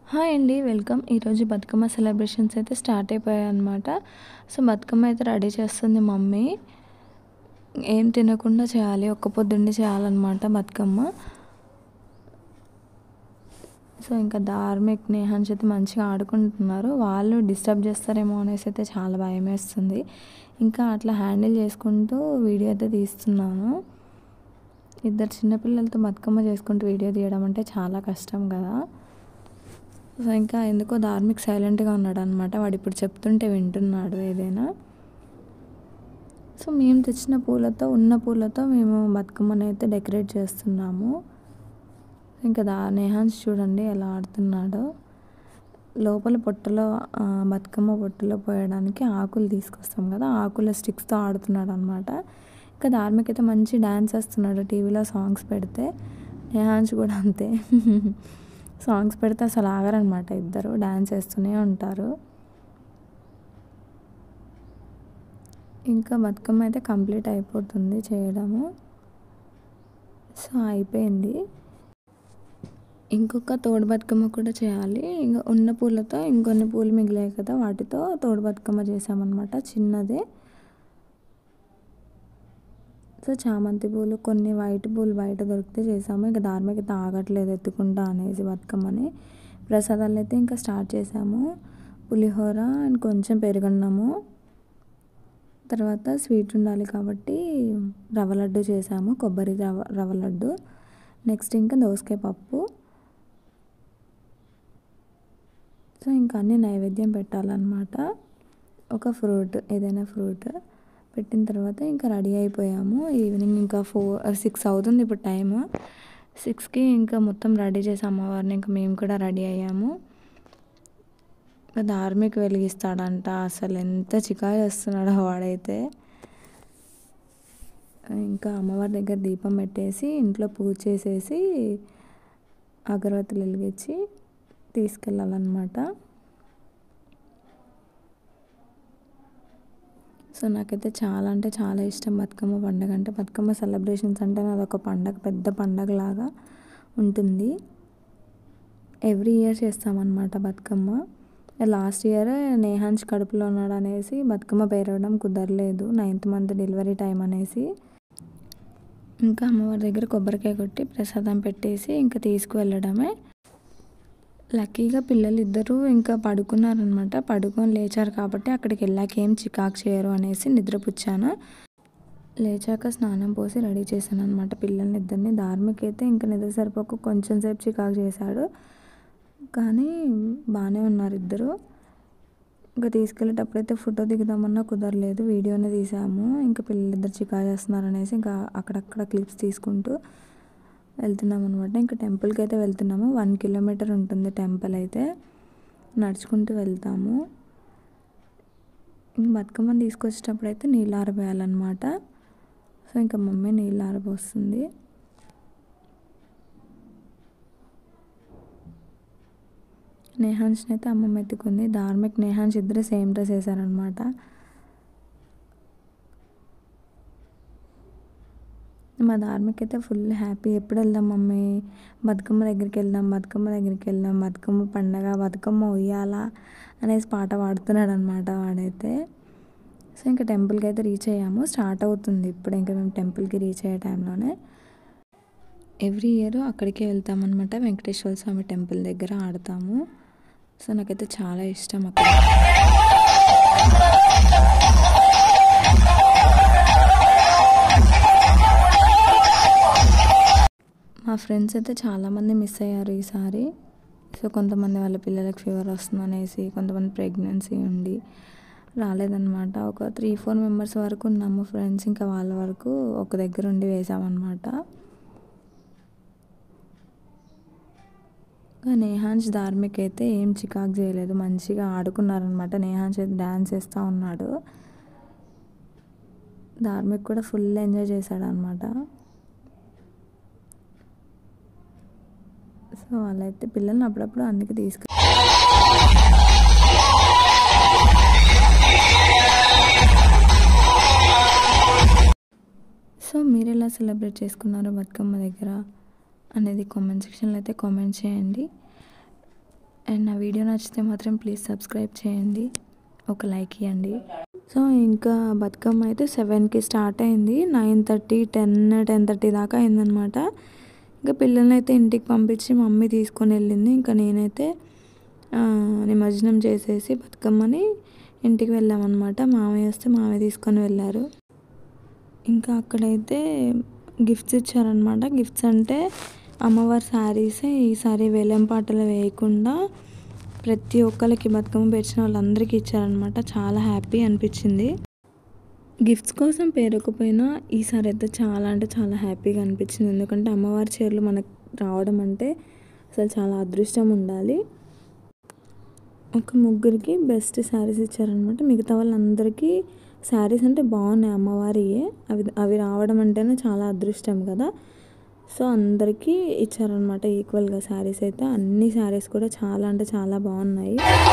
hi అండి welcome ఈరోజు Bathukamma celebrations అయితే స్టార్ట్ అయిపోయాయి అనమాట సో బతుకమ్మ అయితే రెడీ చేస్తుంది మమ్మీ ఏం తినకుండా చేయాలి ఒక్క పొద్దుండి చేయాలన్నమాట బతుకమ్మ సో ఇంకా ధార్మిక్ నేహాన్స్ అయితే మంచిగా ఆడుకుంటున్నారు వాళ్ళు డిస్టర్బ్ చేస్తారేమో అనేసి అయితే చాలా భయం వేస్తుంది ఇంకా అట్లా హ్యాండిల్ చేసుకుంటూ వీడియో అయితే తీస్తున్నాను ఇద్దరు చిన్నపిల్లలతో బతుకమ్మ చేసుకుంటూ వీడియో తీయడం అంటే చాలా కష్టం కదా సో ఇంకా ఎందుకో ధార్మిక్ సైలెంట్గా ఉన్నాడు అనమాట వాడు ఇప్పుడు చెప్తుంటే వింటున్నాడు ఏదైనా సో మేము తెచ్చిన పూలతో ఉన్న పూలతో మేము బతుకమ్మని అయితే డెకరేట్ చేస్తున్నాము ఇంకా దా నేహాన్స్ చూడండి ఎలా ఆడుతున్నాడో లోపల పొట్టలో ఆ, బతుకమ్మ పొట్టలో పోయడానికి ఆకులు తీసుకొస్తాం కదా ఆకుల స్టిక్స్తో ఆడుతున్నాడు అనమాట ఇంకా ధార్మిక్ అయితే మంచి డ్యాన్స్ వేస్తున్నాడు టీవీలో సాంగ్స్ పెడితే నేహాన్స్ కూడా అంతే సాంగ్స్ పెడితే అసలు ఆగరనమాట ఇద్దరు డ్యాన్స్ వేస్తూనే ఉంటారు ఇంకా బతుకమ్మ అయితే కంప్లీట్ అయిపోతుంది చేయడము సో అయిపోయింది ఇంకొక తోడు బతుకమ్మ కూడా చేయాలి ఇంకా ఉన్న పూలతో ఇంకొన్ని పూలు మిగిలాయి కదా వాటితో తోడు బతుకమ్మ చేసామన్నమాట చిన్నదే సో చామంతి పూలు కొన్ని వైట్ పూలు బయట దొరికితే చేసాము ఇంకా ధార్మిక తాగట్లేదు ఎత్తుకుంటా అనేసి బతుకమ్మని ప్రసాదాలు అయితే ఇంకా స్టార్ట్ చేసాము పులిహోర అండ్ కొంచెం పెరుగన్నాము తర్వాత స్వీట్ ఉండాలి కాబట్టి రవ్వ లడ్డు చేసాము కొబ్బరి రవ్వ రవ్వ లడ్డు నెక్స్ట్ ఇంకా దోసకాయ పప్పు సో ఇంకా అన్ని నైవేద్యం పెట్టాలన్నమాట ఒక ఫ్రూట్ ఏదైనా ఫ్రూట్ పెట్టిన తర్వాత ఇంకా రెడీ అయిపోయాము ఈవినింగ్ ఇంకా ఫోర్ సిక్స్ అవుతుంది ఇప్పుడు టైం సిక్స్కి ఇంకా మొత్తం రెడీ చేసి అమ్మవారిని ఇంకా మేము కూడా రెడీ అయ్యాము ధార్మిక్ వెలిగిస్తాడంట అసలు ఎంత చికా చేస్తున్నాడో వాడైతే ఇంకా అమ్మవారి దగ్గర దీపం పెట్టేసి ఇంట్లో పూజ చేసేసి అగరబత్తులు వెలిగించి తీసుకెళ్ళాలన్నమాట సో నాకైతే చాలా అంటే చాలా ఇష్టం బతుకమ్మ పండుగ అంటే బతుకమ్మ సెలబ్రేషన్స్ అంటే నాది ఒక పండగ పెద్ద పండగ లాగా ఉంటుంది ఎవ్రీ ఇయర్ చేస్తామన్నమాట బతుకమ్మ లాస్ట్ ఇయర్ నేహాన్స్ కడుపులో ఉన్నాడు అనేసి బతుకమ్మ పేరవడం కుదరలేదు నైన్త్ మంత్ డెలివరీ టైం అనేసి ఇంకా అమ్మవారి దగ్గర కొబ్బరికాయ కొట్టి ప్రసాదం పెట్టేసి ఇంకా తీసుకువెళ్ళడమే లక్కీగా పిల్లలు ఇద్దరు ఇంకా పడుకున్నారనమాట పడుకొని లేచారు కాబట్టి అక్కడికి వెళ్ళాక ఏం చికాకు చేయరు అనేసి నిద్రపుచ్చాను లేచాక స్నానం పోసి రెడీ చేశాను అనమాట పిల్లల్ని ఇద్దరిని ధార్మిక్ అయితే ఇంకా నిద్ర సరిపోక కొంచెం సేపు చికాకు చేశాడు కానీ బాగానే ఉన్నారు ఇద్దరు ఇంకా తీసుకెళ్ళేటప్పుడు అయితే ఫోటో దిగుదామన్నా కుదరలేదు వీడియోనే తీసాము ఇంకా పిల్లలిద్దరు చికా చేస్తున్నారు అనేసి ఇంకా అక్కడక్కడ క్లిప్స్ తీసుకుంటూ వెళ్తున్నాం అనమాట ఇంకా టెంపుల్కి అయితే వెళ్తున్నాము వన్ కిలోమీటర్ ఉంటుంది టెంపుల్ అయితే నడుచుకుంటూ వెళ్తాము ఇంక బతుకమ్మని తీసుకొచ్చేటప్పుడు అయితే నీళ్ళు ఆరబోయాలన్నమాట సో ఇంకా మమ్మీ నీళ్ళు ఆరబోస్తుంది నేహాన్స్ని అయితే అమ్మమ్మ ఎత్తుకుంది ధార్మిక్ నేహాన్స్ ఇద్దరు సేమ్ డ్రెస్ వేసారనమాట మా ధార్మిక్ అయితే ఫుల్ హ్యాపీ ఎప్పుడు వెళ్దాం మమ్మీ బతుకమ్మ దగ్గరికి వెళ్దాం బతుకమ్మ దగ్గరికి వెళ్దాం బతుకమ్మ పండగ బతుకమ్మ ఉయ్యాలా అనేసి పాట పాడుతున్నాడు అనమాట వాడైతే సో ఇంకా టెంపుల్కి అయితే రీచ్ అయ్యాము స్టార్ట్ అవుతుంది ఇప్పుడు ఇంకా మేము టెంపుల్కి రీచ్ అయ్యే టైంలోనే ఎవ్రీ ఇయర్ అక్కడికే వెళ్తామన్నమాట వెంకటేశ్వర స్వామి టెంపుల్ దగ్గర ఆడతాము సో నాకైతే చాలా ఇష్టం అక్కడ మా ఫ్రెండ్స్ అయితే చాలామంది మిస్ అయ్యారు ఈసారి సో కొంతమంది వాళ్ళ పిల్లలకి ఫీవర్ వస్తుంది అనేసి కొంతమంది ప్రెగ్నెన్సీ ఉండి రాలేదన్నమాట ఒక త్రీ ఫోర్ మెంబర్స్ వరకు ఉన్నాము ఫ్రెండ్స్ ఇంకా వాళ్ళ వరకు ఒక దగ్గర ఉండి వేసామన్నమాట నేహాన్స్ ధార్మిక్ అయితే ఏం చికాకు చేయలేదు మంచిగా ఆడుకున్నారనమాట నేహాన్స్ అయితే డ్యాన్స్ వేస్తూ ఉన్నాడు ధార్మిక్ కూడా ఫుల్ ఎంజాయ్ చేశాడు అనమాట సో వాళ్ళైతే పిల్లల్ని అప్పుడప్పుడు అందుకే తీసుకు సో మీరు ఎలా సెలబ్రేట్ చేసుకున్నారు బతుకమ్మ దగ్గర అనేది కామెంట్ సెక్షన్లో అయితే కామెంట్ చేయండి అండ్ నా వీడియో నచ్చితే మాత్రం ప్లీజ్ సబ్స్క్రైబ్ చేయండి ఒక లైక్ ఇవ్వండి సో ఇంకా బతుకమ్మ అయితే సెవెన్కి స్టార్ట్ అయింది nine thirty ten ten thirty దాకా అయిందనమాట ఇంకా పిల్లల్ని అయితే ఇంటికి పంపించి మమ్మీ తీసుకొని వెళ్ళింది ఇంకా నేనైతే నిమజ్జనం చేసేసి బతుకమ్మని ఇంటికి వెళ్ళామన్నమాట మామయ్య వస్తే మామయ్య తీసుకొని వెళ్ళారు ఇంకా అక్కడైతే గిఫ్ట్స్ ఇచ్చారనమాట గిఫ్ట్స్ అంటే అమ్మవారి శారీసే ఈసారి వేలం పాటలు వేయకుండా ప్రతి ఒక్కరికి బతుకమ్మ పేర్చిన వాళ్ళందరికీ ఇచ్చారనమాట చాలా హ్యాపీ అనిపించింది గిఫ్ట్స్ కోసం పేరుకపోయినా ఈసారి అయితే చాలా అంటే చాలా హ్యాపీగా అనిపించింది ఎందుకంటే అమ్మవారి చీరలు మనకు రావడం అంటే అసలు చాలా అదృష్టం ఉండాలి ఒక ముగ్గురికి బెస్ట్ శారీస్ ఇచ్చారనమాట మిగతా వాళ్ళందరికీ శారీస్ అంటే బాగున్నాయి అమ్మవారియే అవి అవి రావడం అంటేనే చాలా అదృష్టం కదా సో అందరికీ ఇచ్చారనమాట ఈక్వల్గా శారీస్ అయితే అన్ని శారీస్ కూడా చాలా అంటే చాలా బాగున్నాయి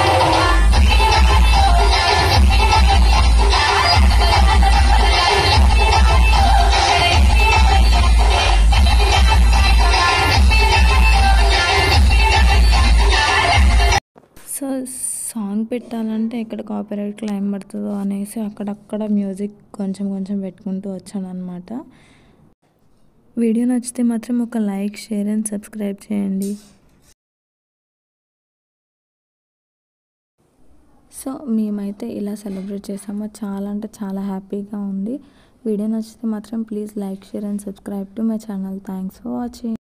సో సాంగ్ పెట్టాలంటే ఎక్కడ కాపీరైట్ క్లైమ్ పడుతుందో అనేసి అక్కడక్కడ మ్యూజిక్ కొంచెం కొంచెం పెట్టుకుంటూ వచ్చాను అనమాట వీడియో నచ్చితే మాత్రం ఒక లైక్ షేర్ అండ్ సబ్స్క్రైబ్ చేయండి సో మేమైతే ఇలా సెలబ్రేట్ చేసాము చాలా అంటే చాలా హ్యాపీగా ఉంది వీడియో నచ్చితే మాత్రం please like share and subscribe to my channel thanks for watching